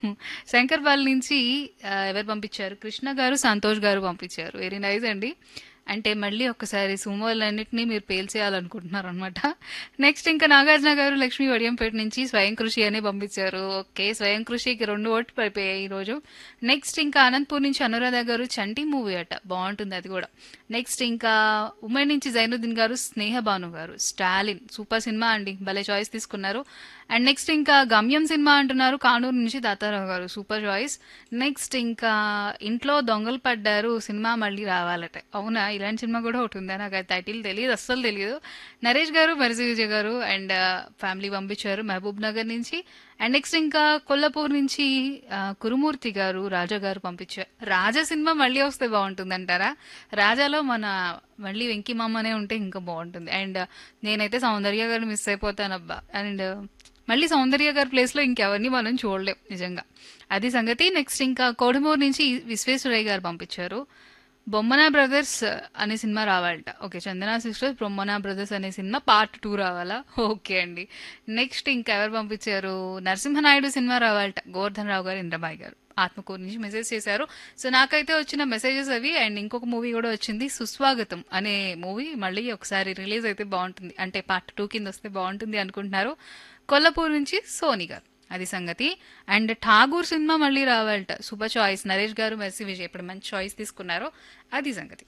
శంకర్పల్లి నుంచి ఆహ్, ఎవరు పంపించారు? కృష్ణ గారు, సంతోష్ గారు పంపించారు. వెరీ నైస్ అండి. అంటే మళ్ళీ ఒక్కసారి సుమోలన్నిటిని మీరు పేల్చేయాలనుకుంటున్నారనమాట. నెక్స్ట్ ఇంకా నాగార్జున గారు లక్ష్మీ వడియంపేట నుంచి స్వయం కృషి అనే పంపించారు. ఓకే. స్వయం కృషికి 2 ఓట్లు పడిపోయాయి ఈరోజు. నెక్స్ట్ ఇంకా అనంతపూర్ నుంచి అనురాధ గారు చంటి మూవీ అట. బావుంటుంది అది గూడా. నెక్స్ట్ ఇంకా ఉమ్మడి నుంచి జైనుద్దీన్ గారు, స్నేహ భాను గారు, స్టాలిన్ సూపర్ సినిమా అండి. భలే చాయిస్ తీసుకున్నారు. అండ్ నెక్స్ట్ ఇంకా గమ్యం సినిమా అంటున్నారు కానూరు నుంచి తాతారావు గారు. Super choice. నెక్స్ట్ ఇంకా ఇంట్లో దొంగలు పడ్డారు సినిమా మళ్ళీ రావాలట. అవునా? ఇలాంటి సినిమా గూడా ఒకటుందా? నాకు ఆ టైటిల్ తెలీదు. అస్సలు తెలీదు. నరేష్ గారు, మెర్సీ విజయ్ గారు అండ్ ఫ్యామిలీ పంపించారు మహబూబ్ నగర్ నుంచి. అండ్ నెక్స్ట్ ఇంకా కొల్లాపూర్ నుంచి ఆహ్, కురుమూర్తి గారు, రాజా గారు పంపించారు. రాజా సినిమా మళ్ళీ వస్తే బావుంటుందంటారా? రాజాలో మన మళ్ళీ వెంకీ మామనే ఉంటే ఇంకా బావుంటుంది. అండ్ నేనైతే సౌందర్య గారిని మిస్ అయిపోతానబ్బా! అండ్ మళ్ళీ సౌందర్య గారి ప్లేస్‌లో ఇంకెవరిని మనం చూడలేం నిజంగా. అది సంగతి. నెక్స్ట్ ఇంకా కోడుమూరు నుంచి విశ్వేశ్వరయ్య గారు పంపించారు. బొమ్మన బ్రదర్స్ అనే సినిమా రావాలట. Okay. Chandana sisters Bommana brothers అనే సినిమా పార్ట్ 2 రావాలా? ఓకే అండి. నెక్స్ట్ ఇంకా ఎవరు పంపించారు? నరసింహనాయుడు సినిమా రావాలట. గోవర్ధన్ రావు గారు, ఇంద్రబాయి గారు. ఆత్మకూరు నుంచి మెసేజ్ చేశారు. సో నాకైతే వచ్చిన మెసేజెస్ అవి అండ్ ఇంకొక మూవీ గూడా వచ్చింది. 'సుస్వాగతం' అనే మూవీ మళ్ళీ ఒకసారి రిలీజ్ అయితే బావుంటుంది. అంటే పార్ట్ 2 కింద వస్తే బావుంటుంది అనుకుంటున్నారు. కొల్లాపూర్ నుంచి సోని గారు. అది సంగతి. అండ్ 'ఠాగూర్' సినిమా మళ్ళీ రావాలట. Super choice. నరేష్ గారు, మెర్సీ విజయ్ ఇప్పుడు మంచి చాయిస్ తీసుకున్నారు. అది సంగతి.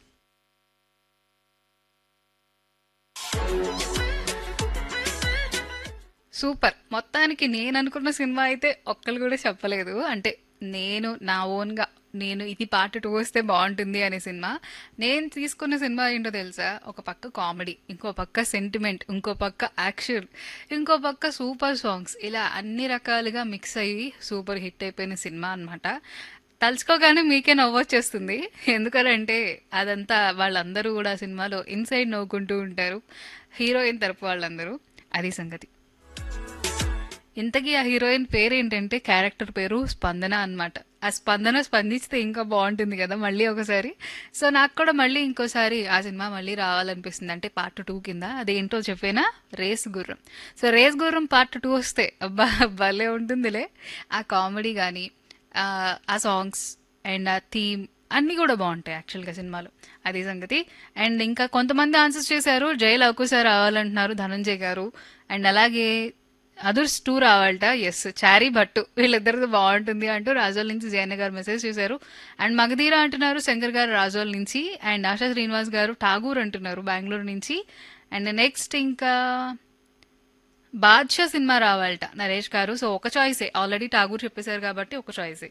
సూపర్. మొత్తానికి నేననుకున్న సినిమా అయితే ఒక్కళ్ళు గూడా చెప్పలేదు. అంటే నేను నా ఓన్‌గా నేను ఇది పార్ట్ 2 వస్తే బావుంటుంది అనే సినిమా. నేను తీసుకున్న సినిమా ఏంటో తెలుసా? ఒక పక్క కామెడీ, ఇంకో పక్క సెంటిమెంట్, ఇంకో పక్క యాక్షన్, ఇంకో పక్క సూపర్ సాంగ్స్ ఇలా అన్ని రకాలుగా మిక్స్ అయ్యి సూపర్ హిట్ అయిపోయిన సినిమా అనమాట. తలుచుకోగానే మీకే నవ్వొచ్చేస్తుంది. ఎందుకనంటే అదంతా వాళ్ళందరూ గూడా సినిమాలో ఇన్‌సైడ్ నవ్వుకుంటూ ఉంటారు. హీరోయిన్ తరపు వాళ్ళందరూ. అది సంగతి. ఇంతకీ ఆ హీరోయిన్ పేరేంటంటే క్యారెక్టర్ పేరు స్పందన అనమాట. ఆ స్పందన స్పందిస్తే ఇంకా బావుంటుంది గదా! మళ్ళీ ఒకసారి. సో నాకు కూడా మళ్ళీ ఇంకోసారి ఆ సినిమా మళ్ళీ రావాలనిపిస్తుంది. అంటే పార్ట్ 2 కింద. అదేంటో చెప్పేనా? 'రేస్ గుర్రం'. సో 'రేస్ గుర్రం' పార్ట్ 2 వస్తే అబ్బా! భలే ఉంటుందిలే. ఆ కామెడీ గాని, ఆహ్, ఆ సాంగ్స్ అండ్ ఆ థీమ్ అన్నీ గూడా బావుంటాయి యాక్చువల్‌గా సినిమాలో. అది సంగతి. అండ్ ఇంకా కొంతమంది ఆన్సర్స్ చేశారు. 'జై లవకుశ' రావాలంటున్నారు ధనంజయ్ గారు. అండ్ అలాగే 'అదుర్స్ 2' రావాలట. యెస్. 'చారీ భట్టు' వీళ్ళిద్దరిది బావుంటుంది అంటూ రాజోల్ నుంచి జయన్న గారు మెసేజ్ చేశారు. అండ్ 'మగధీర' అంటున్నారు శంకర్ గారు రాజోల్ నుంచి. అండ్ ఆశా శ్రీనివాస్ గారు 'ఠాగూర్' అంటున్నారు బెంగుళూరు నుంచి. అండ్ నెక్స్ట్ ఇంకా 'బాద్‌షా' సినిమా రావాలట నరేష్ గారు. సో ఒక చాయిసే. ఆల్రెడీ 'ఠాగూర్' చెప్పేసారు కాబట్టి ఒక చాయిసే.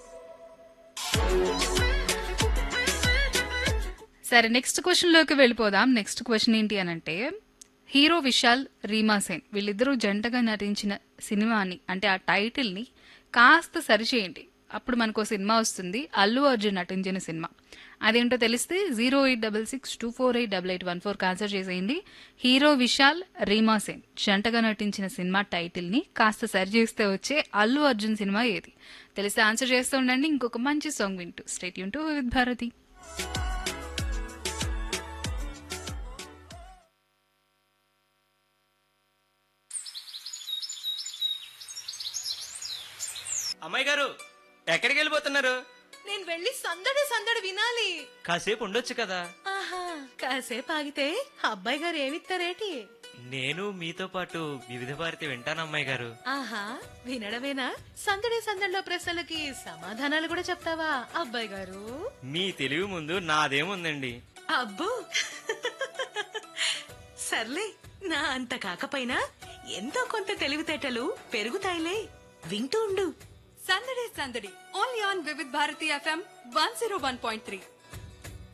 సరే నెక్స్ట్ క్వెషన్‌లోకి వెళ్ళిపోదాం. నెక్స్ట్ క్వెషన్ ఏంటి అనంటే హీరో విశాల్, రీమా సేన్ వీళ్ళిద్దరూ జంటగా నటించిన సినిమాని అంటే ఆ టైటిల్‌ని కాస్త సరిచేయండి. అప్పుడు మనకో సినిమా వస్తుంది. అల్లు అర్జున్ నటించిన సినిమా. అదేంటో తెలిస్తే 08662488814కి ఆన్సర్ చేసేయండి. హీరో విశాల్, రీమా సేన్ జంటగా నటించిన సినిమా టైటిల్‌ని కాస్త సరిచేస్తే వచ్చే అల్లు అర్జున్ సినిమా ఏది? తెలిస్తే ఆన్సర్ చేస్తూ ఉండండి. ఇంకొక మంచి సాంగ్ వింటూ stay tune to Vividh Bharati. అమ్మాయి గారు ఎక్కడికి వెళ్ళిపోతున్నారు నేను వెళ్ళి సందడి సందడి వినాలి కాసేపు ఉండొచ్చు కదా ఆహా కాసేపు ఆగితే అబ్బాయి గారు ఏమిస్తారేటి నేను మీతో పాటు వివిధ భారతి వింటాను అమ్మాయి గారు ఆహా వినడమేనా సందడి సందడిలో ప్రశ్నలకి సమాధానాలు కూడా చెప్తావా అబ్బాయి గారు మీ తెలివి ముందు నాదేముందండి అబ్బో సర్లే నా అంత కాకపోయినా ఎంతో కొంత తెలివితేటలు పెరుగుతాయిలే వింటూ ఉండు సందడి సందడి only on Vividh Bharati FM one zero one point three